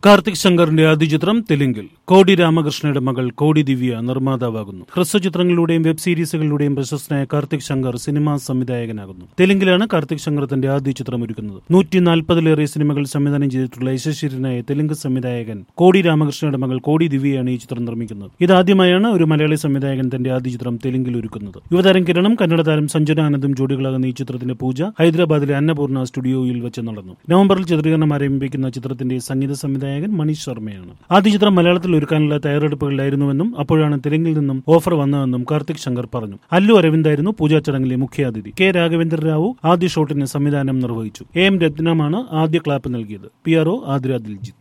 കാർത്തിക് ശങ്കറിന്റെ ആദ്യ ചിത്രം തെലുങ്കിൽ കോടി രാമകൃഷ്ണയുടെ മകൾ കോടി ദിവ്യ നിർമ്മാതാവാകുന്നു ഹ്രസ്വചിത്രങ്ങളിലൂടെയും വെബ് സീരീസുകളിലൂടെയും പ്രശസ്തനായ കാർത്തിക് ശങ്കർ സിനിമാ സംവിധായകനാകുന്നു തെലുങ്കിലാണ് കാർത്തിക് ശങ്കർ തന്റെ ആദ്യ ചിത്രം ഒരുക്കുന്നത് നൂറ്റി നാൽപ്പതിലേറെ സിനിമകൾ സംവിധാനം ചെയ്തിട്ടുള്ള യശസ്വരനായ തെലുങ്ക് സംവിധായകൻ കോടി രാമകൃഷ്ണയുടെ മകൾ കോടി ദിവ്യയാണ് ഈ ചിത്രം നിർമ്മിക്കുന്നത് ഇതാദ്യമായാണ് ഒരു മലയാളി സംവിധായകൻ തന്റെ ആദ്യ ചിത്രം തെലുങ്കിൽ ഒരുക്കുന്നത് യുവതാരം കിരണും കന്നഡ താരം സഞ്ജന ആനന്ദും ജോഡികളാകുന്ന ഈ ചിത്രത്തിന്റെ പൂജ ഹൈദരാബാദിലെ അന്നപൂർണ സ്റ്റുഡിയോയിൽ വെച്ച് നടന്നു നവംബറിൽ ചിത്രീകരണം ആരംഭിക്കുന്ന ചിത്രത്തിന്റെ സംഗീത സംവിധായകൻ മനീഷ് ശർമ്മയാണ് ആദ്യ ചിത്രം മലയാളത്തിൽ ഒരുക്കാനുള്ള തയ്യാറെടുപ്പുകളിലായിരുന്നുവെന്നും അപ്പോഴാണ് തെലുങ്കിൽ നിന്നും ഓഫർ വന്നതെന്നും കാർത്തിക് ശങ്കർ പറഞ്ഞു അല്ലു അരവിന്ദായിരുന്നു പൂജാ ചടങ്ങിലെ മുഖ്യാതിഥി കെ രാഘവേന്ദ്ര റാവു ആദ്യ ഷോട്ടിന് സംവിധാനം നിർവഹിച്ചു എ എം രത്നമാണ് ആദ്യ ക്ലാപ്പ് നൽകിയത് P R O Athira Diljith